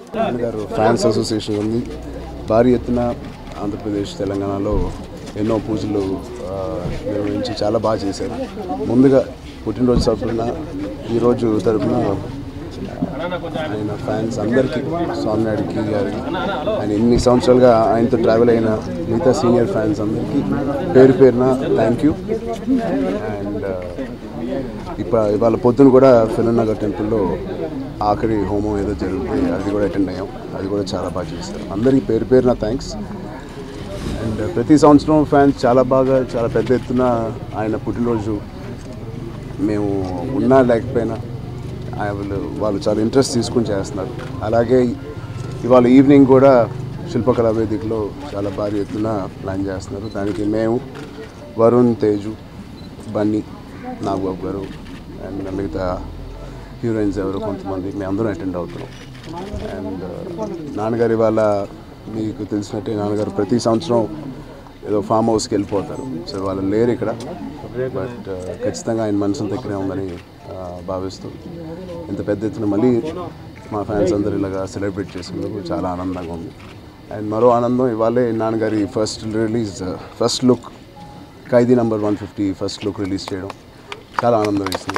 గారు fans association ఉంది భారీ ఎత్తున ఆంధ్రప్రదేశ్ తెలంగాణలో ఎన్నో పూజలు ఆ, నిర్వహించి చాలా బాగా చేశారు ముందుగా పుట్టినరోజు తరఫున ఈరోజు తరఫున ఆయన ఫ్యాన్స్ అందరికీ స్వామినాయుడికి గారికి ఆయన ఇన్ని సంవత్సరాలుగా ఆయనతో ట్రావెల్ అయిన మిగతా సీనియర్ ఫ్యాన్స్ అందరికీ పేరు పేరున థ్యాంక్ యూ అండ్ ఇప్పుడు ఇవాళ పొద్దున కూడా ఫిలనగర్ టెంపుల్లో ఆఖరి హోమం ఏదో జరుగుతుంది అది కూడా అటెండ్ అయ్యాం అది కూడా చాలా బాగా చేశారు అందరికీ పేరు పేరున థ్యాంక్స్ అండ్ ప్రతి సంవత్సరం ఫ్యాన్స్ చాలా బాగా చాలా పెద్ద ఎత్తున ఆయన పుట్టినరోజు మేము ఉన్నా లేకపోయినా ఆయన వాళ్ళు వాళ్ళు చాలా ఇంట్రెస్ట్ తీసుకుని చేస్తున్నారు అలాగే ఇవాళ ఈవినింగ్ కూడా శిల్పకళా వేదికలో చాలా భారీ ఎత్తున ప్లాన్ చేస్తున్నారు దానికి మేము వరుణ్ తేజు బన్నీ నాగబాబు గారు అండ్ మిగతా హీరోయిన్స్ ఎవరు కొంతమంది మేము అందరం అటెండ్ అవుతున్నాం అండ్ నాన్నగారు ఇవాళ మీకు తెలిసినట్టే నాన్నగారు ప్రతి సంవత్సరం ఏదో ఫామ్ హౌస్కి వెళ్ళిపోతారు సో వాళ్ళు లేరు ఇక్కడ బట్ ఖచ్చితంగా ఆయన మనసు దగ్గరే ఉందని ఆ, భావిస్తూ ఇంత పెద్ద ఎత్తున మళ్ళీ మా ఫ్యాన్స్ అందరు ఇలాగా సెలబ్రేట్ చేసుకున్నందుకు చాలా ఆనందంగా ఉంది అండ్ మరో ఆనందం ఇవాళే నాన్నగారి first release first look Khaidi number one fifty first look release చేయడం చాలా ఆనందం వేసింది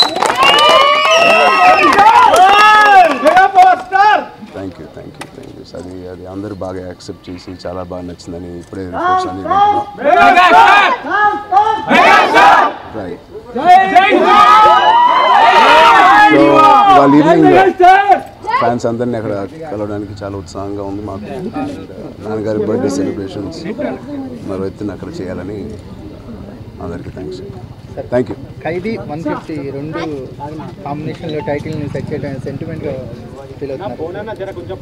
thank you thank you thank you అది అది అందరూ బాగా యాక్సెప్ట్ చేసి చాలా బాగా నచ్చిందని ఇప్పుడే రిపోర్ట్స్ అన్ని రైట్ సో ఇవాళ ఈవినింగ్ ఫ్యాన్స్ అందరినీ అక్కడ కలవడానికి చాలా ఉత్సాహంగా ఉంది మాకు And, uh, నాన్నగారి బర్త్డే సెలబ్రేషన్స్ మరో ఎత్తున అక్కడ చేయాలని అందరికీ thanks thank you Khaidi one fifty రెండు కాంబినేషన్లో టైటిల్ని సెట్ చేయడం సెంటిమెంట్గా ఫీల్ అవుతున్నారు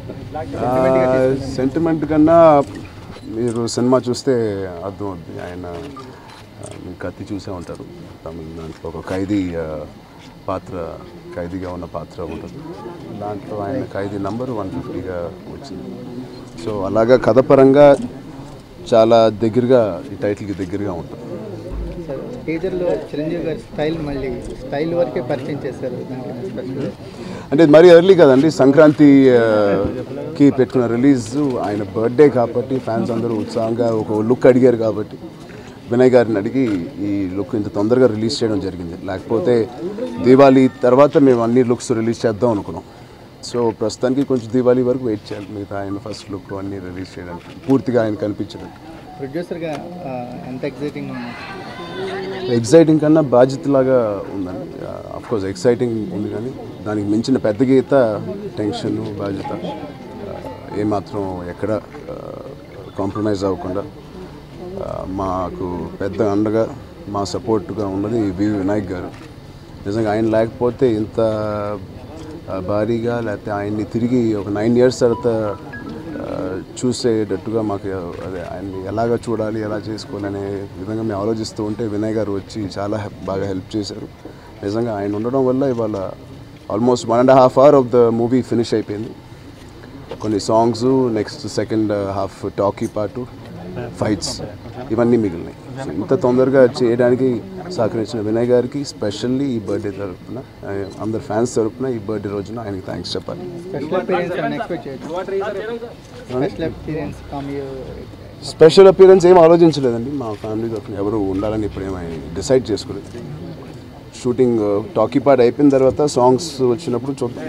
సెంటిమెంట్ కన్నా మీరు సినిమా చూస్తే అర్థం అవుద్ది ఆయన ఆ, మీరు కత్తి చూసే ఉంటారు తమిళ దాంట్లో ఒక ఖైదీ ఆ, పాత్ర ఖైదీగా ఉన్న పాత్ర ఉంటుంది దాంట్లో ఆయన ఖైదీ నంబర్ వన్ ఫిఫ్టీగా వచ్చింది సో అలాగా కథపరంగా చాలా దగ్గరగా ఈ టైటిల్కి దగ్గరగా ఉంటుంది సార్ టీజర్లో చిరంజీవి గారి స్టైల్ మళ్ళీ స్టైల్ వరకే పరిచయం చేశారు దానికి స్పెషల్ అంటే ఇది మరీ ఎర్లీ కదండి సంక్రాంతి ఆ, కి పెట్టుకున్న రిలీజ్ ఆయన బర్త్డే కాబట్టి ఫ్యాన్స్ అందరూ ఉత్సాహంగా ఒక లుక్ అడిగారు కాబట్టి వినయ్ గారిని అడిగి ఈ లుక్ ఇంత తొందరగా రిలీజ్ చేయడం జరిగింది లేకపోతే దీవాళీ తర్వాత మేము అన్ని లుక్స్ రిలీజ్ చేద్దాం అనుకున్నాం సో ప్రస్తుతానికి కొంచెం దీవాళీ వరకు వెయిట్ చేయాలి మిగతా ఆయన ఫస్ట్ లుక్ అన్నీ రిలీజ్ చేయడానికి పూర్తిగా ఆయన కనిపించడం ప్రొడ్యూసర్గా ఆ, ఎంత ఎగ్జైటింగ్ ఉంది ఎగ్జైటింగ్ కన్నా బాధ్యతలాగా ఉందండి కోర్స్ ఎక్సైటింగ్ ఉంది కానీ దానికి మించిన పెద్ద గీత టెన్షన్ బాధ్యత ఆ, ఏమాత్రం ఎక్కడ కాంప్రమైజ్ అవ్వకుండా ఆ, మాకు పెద్ద అండగా మా సపోర్ట్గా ఉన్నది వి వినాయక్ గారు నిజంగా ఆయన లేకపోతే ఇంత ఆ, భారీగా లేకపోతే ఆయన్ని తిరిగి ఒక నైన్ ఇయర్స్ తర్వాత ఆ, చూసేటట్టుగా మాకు అదే ఆయన్ని ఎలాగ చూడాలి ఎలా చేసుకోవాలనే విధంగా మేము ఆలోచిస్తూ ఉంటే వినయ్ గారు వచ్చి చాలా హెల్ప్ బాగా హెల్ప్ చేశారు నిజంగా ఆయన ఉండడం వల్ల ఇవాళ almost one and half hour of the movie finish అయిపోయింది కొన్ని songs next second half talkie పాటు ఫైట్స్ ఇవన్నీ మిగిలినాయి సో ఇంత తొందరగా చేయడానికి సహకరించిన వినయ్ గారికి స్పెషల్లీ ఈ బర్త్డే తరపున ఆ, అందరు ఫ్యాన్స్ తరపున ఈ బర్త్డే రోజున ఆయనకి థ్యాంక్స్ చెప్పాలి స్పెషల్ అపీరియన్స్ అని ఎక్స్పెక్ట్ చేయొచ్చు special appearance cameo special appearance ఏం ఆలోచించలేదండి మా ఫ్యామిలీ తరఫున ఎవరు ఉండాలని ఇప్పుడు ఏమై డిసైడ్ చేసుకోలేదు షూటింగ్ టాకీ పార్ట్ అయిపోయిన తర్వాత సాంగ్స్ వచ్చినప్పుడు చూద్దాం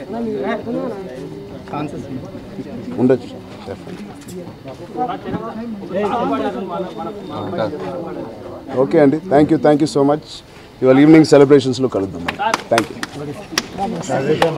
ఛాన్సెస్ ఉండొచ్చు definitely. ఓకే అండి thank you thank you so much ఇవాళ ఈవినింగ్ సెలబ్రేషన్స్లో కలుద్దాం థ్యాంక్ యూ